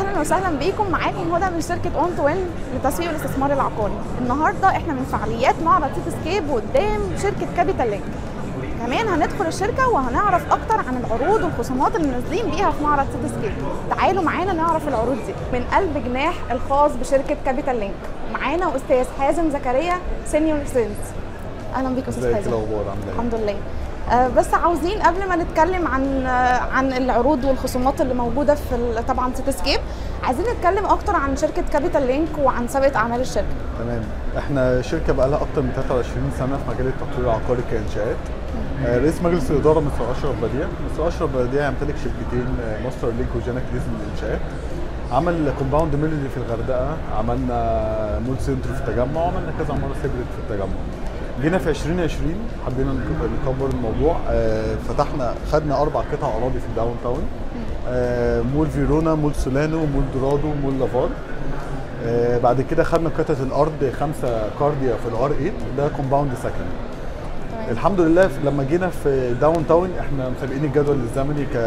اهلا وسهلا بيكم معاكم هدى من شركه اون تو وين لتسويق الاستثمار العقاري النهارده احنا من فعاليات معرض سيتي سكيب قدام شركه كابيتال لينك كمان هندخل الشركه وهنعرف اكتر عن العروض والخصومات اللي نازلين بيها في معرض سيتي سكيب تعالوا معانا نعرف العروض دي من قلب جناح الخاص بشركه كابيتال لينك معانا استاذ حازم زكريا سينيور سيلز اهلا بيك استاذ ازيك حازم الاخبار عامله ايه؟ الحمد لله آه، بس عاوزين قبل ما نتكلم عن آه، عن العروض والخصومات اللي موجوده في ال- طبعا سيتي سكيب عايزين نتكلم اكتر عن شركه كابيتال لينك وعن سابقه اعمال الشركه تمام احنا شركه بقى لها اكتر من 23 سنه في مجال التطوير العقاري كانشاءات آه، رئيس مجلس الاداره مستر اشرف بديع مستر اشرف بديع يمتلك شركتين آه، ماستر لينك وجانا كليز للانشاءات عمل كومباوند ميلودي في الغردقه عملنا مول سنتر في التجمع وعملنا كذا مره سيبريت في التجمع جينا في 2020 حبينا نك- نكبر الموضوع آه، فتحنا خدنا اربع قطع اراضي في الداون تاون آه، مول فيرونا مول سولانو مول دورادو مول لافار آه، بعد كده خدنا قطعه الارض خمسه كارديا في الار 8 ده كومباوند سكن تمام الحمد لله في- لما جينا في داون تاون احنا مسابقين الجدول الزمني ك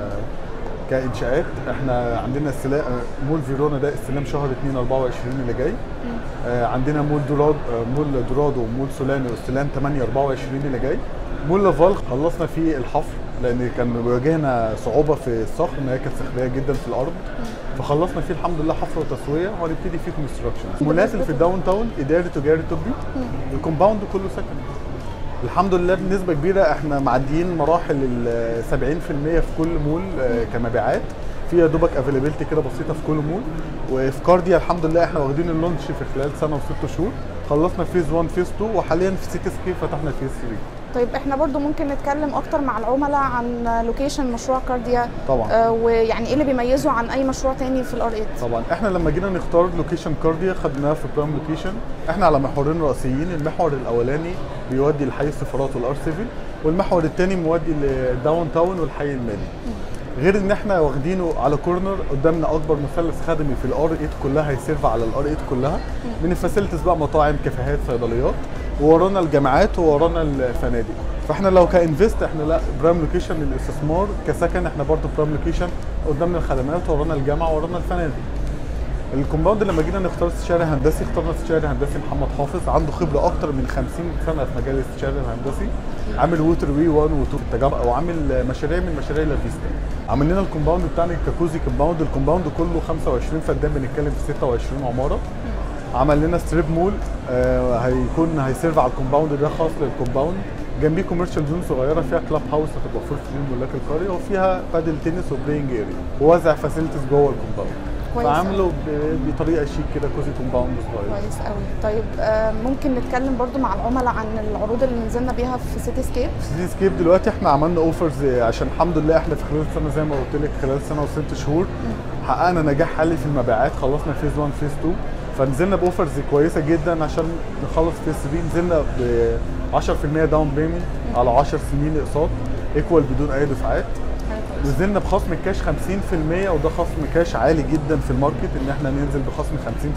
كانشاءات احنا عندنا استلام مول فيرونا ده استلام شهر 2 24 اللي جاي آه، عندنا مول دوراد آه، مول دورادو ومول سولانو استلام 8 24 اللي جاي مول لافال خلصنا فيه الحفر لان كان بيواجهنا صعوبه في الصخر ان هي كانت صخريه جدا في الارض فخلصنا فيه الحمد لله حفر وتسويه وهنبتدي فيه كونستراكشن مولات اللي في الداون تاون اداري تجاري طبي الكومباوند كله سكن الحمد لله بنسبه كبيره احنا معديين مراحل ال 70% في كل مول آه، كمبيعات في يا دوبك افيلابيلتي كده بسيطه في كل مول وفي كارديا الحمد لله احنا واخدين اللونش في خلال سنه وست شهور خلصنا فيز 1 فيز 2 وحاليا في سيتي سكيب فتحنا فيز 3 طيب احنا برضو ممكن نتكلم اكتر مع العملاء عن لوكيشن مشروع كارديا طبعا آه، ويعني ايه اللي بيميزه عن اي مشروع تاني في الار 8 طبعا احنا لما جينا نختار لوكيشن كارديا خدناه في برايم لوكيشن احنا على محورين رئيسيين المحور الاولاني بيودي لحي السفارات والار 7 والمحور الثاني مودي للداون تاون والحي المالي غير ان احنا واخدينه على كورنر قدامنا اكبر مثلث خدمي في الار 8 كلها هيسيرف على الار 8 كلها من الفاسيلتيز بقى مطاعم كافيهات صيدليات وورانا الجامعات وورانا الفنادق فاحنا لو كانفست احنا لا برايم لوكيشن للاستثمار كسكن احنا برضه برايم لوكيشن قدامنا الخدمات ورانا الجامعه ورانا الفنادق الكومباوند لما جينا نختار استشاري هندسي اخترنا استشاري هندسي محمد حافظ عنده خبره اكتر من 50 سنه في مجال الاستشاري الهندسي عامل ووتر وي 1 و 2 في التجمع وعامل مشاريع من مشاريع لافيستا عامل لنا الكومباوند بتاعنا الكاكوزي كومباوند الكومباوند كله 25 فدان بنتكلم في 26 عماره عمل لنا ستريب مول آه هيكون هيسيرف على الكومباوند ده خاص للكومباوند جنبيه كوميرشال زون صغيره فيها كلاب هاوس هتبقى فور فري ملاك القريه وفيها بادل تنس وبلاينج اريا ووزع فاسيلتيز جوه الكومباوند كويس فعملوا ب- بطريقه شيك كده كوزي كومباوند صغير كويس قوي طيب آه، ممكن نتكلم برضو مع العملاء عن العروض اللي نزلنا بيها في سيتي سكيب سيتي سكيب دلوقتي احنا عملنا اوفرز عشان الحمد لله احنا في خلال السنه زي ما قلت لك خلال سنه وست شهور حققنا نجاح حالي في المبيعات خلصنا فيز 1 فيز 2 فنزلنا باوفرز كويسه جدا عشان نخلص فيز 3 نزلنا ب 10% داون بيمنت على 10 سنين اقساط ايكوال بدون اي دفعات نزلنا بخصم الكاش 50% وده خصم كاش عالي جدا في الماركت ان احنا ننزل بخصم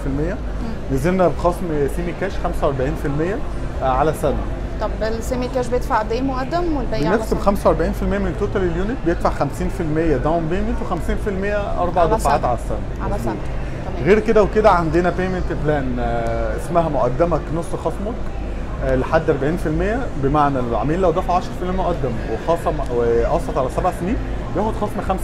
50% نزلنا بخصم سيمي كاش 45% على سنه طب السيمي كاش بيدفع قد ايه مقدم والباقي على بنفس ب سنة؟ 45% من توتال اليونت بيدفع 50% داون بيمنت و50% اربع على دفعات سنة. على السنه على مظبوط. سنه تمام غير كده وكده عندنا بيمنت بلان اسمها مقدمك نص خصمك آه، لحد 40% بمعنى العميل لو دفع 10% مقدم وخصم وقسط على سبع سنين بياخد خصم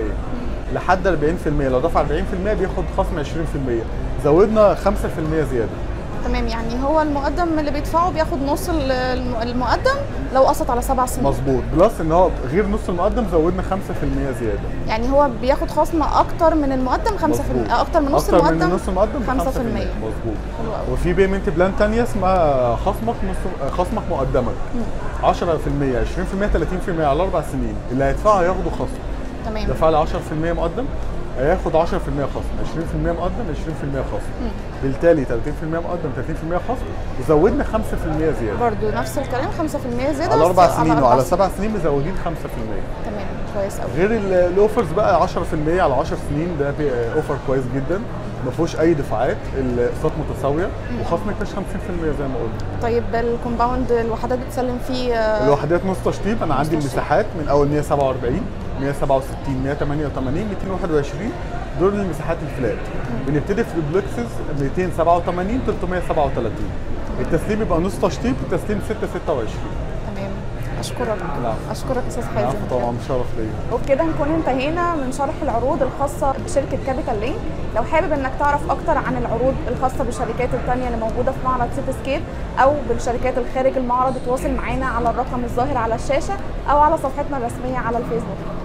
5% لحد 40% لو دفع 40% بياخد خصم 20% زودنا 5% زياده تمام يعني هو المقدم اللي بيدفعه بياخد نص ال- الم- المقدم لو قسط على سبع سنين مظبوط بلس ان هو غير نص المقدم زودنا 5% زياده يعني هو بياخد خصم اكتر من المقدم 5% مظبوط. آه، اكتر من نص اكتر المقدم من نص المقدم ب 5% 5% مظبوط حلو قوي وفي بيمنت بلان تانية اسمها خصمك نص خصمك مقدمك 10% 20% 30% على اربع سنين اللي هيدفعها ياخدوا خصم تمام دفع لي 10% مقدم هياخد 10% خصم 20% مقدم 20% خصم بالتالي 30% مقدم 30% خصم وزودنا 5% زياده برضو نفس الكلام 5% زياده على بس اربع سنين أربع وعلى سبع سنين مزودين 5% تمام كويس قوي غير ال- الاوفرز بقى 10% على 10 سنين ده بي- اوفر كويس جدا ما فيهوش اي دفعات الاقساط متساويه وخصم الكاش 50% زي ما قلنا طيب الكومباوند الوحدات بتسلم فيه آه، الوحدات نص تشطيب انا عندي تشطيب. المساحات من اول 147 167 188 221 دول المساحات الفلات بنبتدي في الدوبلكسز 287 337 التسليم يبقى نص تشطيب التسليم 6 26 تمام اشكرك نعم. اشكرك استاذ حازم العفو طبعا شرف ليا وبكده نكون انتهينا من شرح العروض الخاصة بشركة كابيتال لينك لو حابب انك تعرف اكتر عن العروض الخاصة بالشركات التانية اللي موجودة في معرض سيتي سكيب او بالشركات الخارج المعرض اتواصل معانا على الرقم الظاهر على الشاشة او على صفحتنا الرسمية على الفيسبوك